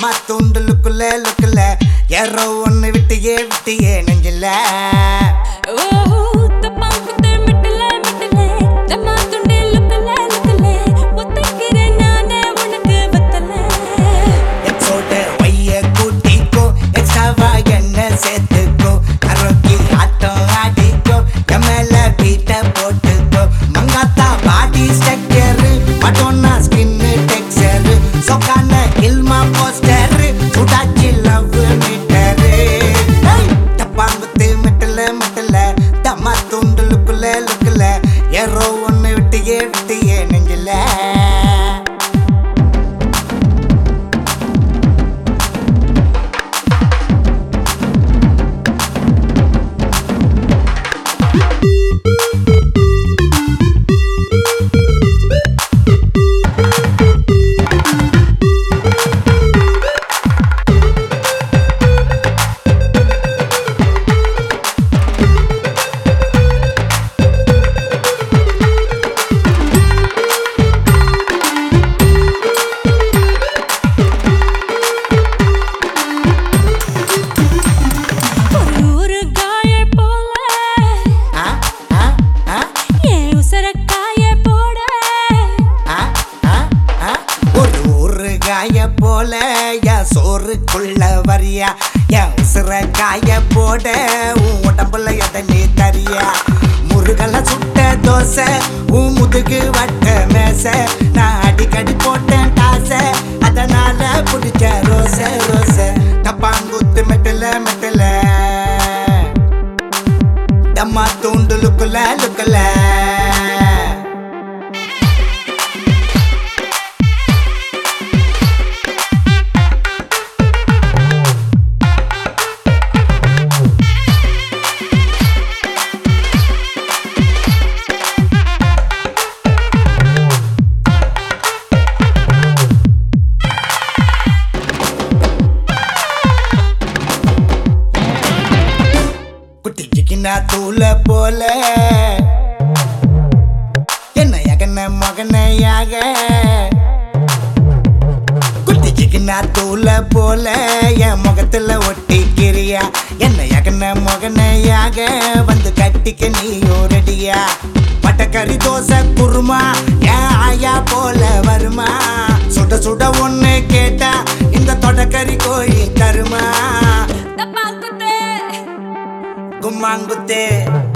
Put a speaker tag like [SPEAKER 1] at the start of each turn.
[SPEAKER 1] தம்மா துண்டு லுக்குல லுக்குல ஏறோ ஒண்ணு விட்டியே விட்டியே நெஞ்சில
[SPEAKER 2] ஓஹோ தப்பாங்குத்து மிட்டல மிட்டல தம்மா துண்டே லுக்கல லுக்கல ஒத்துக்கிறேன் நானே உனக்கு வத்தல
[SPEAKER 1] எக்ஸோட வைய கூட்டிக்கோ எக்ஸ்ட்ராவா என்ன சேர்த்துக்கோ கரோக்கி ஆட்டம் ஆடிக்கோ எம்எல்ல பீட்ட போட்டுக்கோ மங்காத்தா பாடி ஸ்ட்ரக்சர் மட்டோனா ஸ்கின் டெக்ஸ்சர் சொக்கான இல்மா போஸ்டர் சுடாச்சி லவ் மீட்டர் டப்பாங்குத்து மெட்டல மெட்டல தம்மா துண்டு லுக்குல லுக்குல ஏறோ ஒண்ணு விட்டியே விட்டியே நெஞ்சில
[SPEAKER 2] ஒரு ஊரு காய போல
[SPEAKER 1] ஆ ஆ ஆ
[SPEAKER 2] என் உசர காய போட
[SPEAKER 1] ஆ, ஆ, ஆ. ஒரு ஊரு காய போல என் சோறுக்குள்ள வரியா என் உசுர காய போட உன் உடம்புல எதை நீ தரியா முருகல சுட்ட தோசை உன் முதுகு வட்ட மேச நான் அடிக்கடி போட்டேன் டாச அதனால பிடிச்ச ரோச ரோச டப்பாங்குத்து மெட்டல மெட்டல டம்மா தூண்டு லுக்குல லுக்குல குட்டிச்சிக்கினா தூள போல என்ன எகன மகனையாக குட்டிச்சிக்கினா தூள போல என் முகத்துல ஒட்டிக்கிறியா என்ன எகன மகனையாக வந்து கட்டிக்க நீ ரெடியா பட்டக்கறி தோசை குருமா ஏன் ஆயா போல வருமா சுட சுட ஒண்ணு கேட்டா இந்த தொடக்கறி கோழி தருமா
[SPEAKER 2] தப்பாங்குத்து
[SPEAKER 1] கும்மாங்குத்து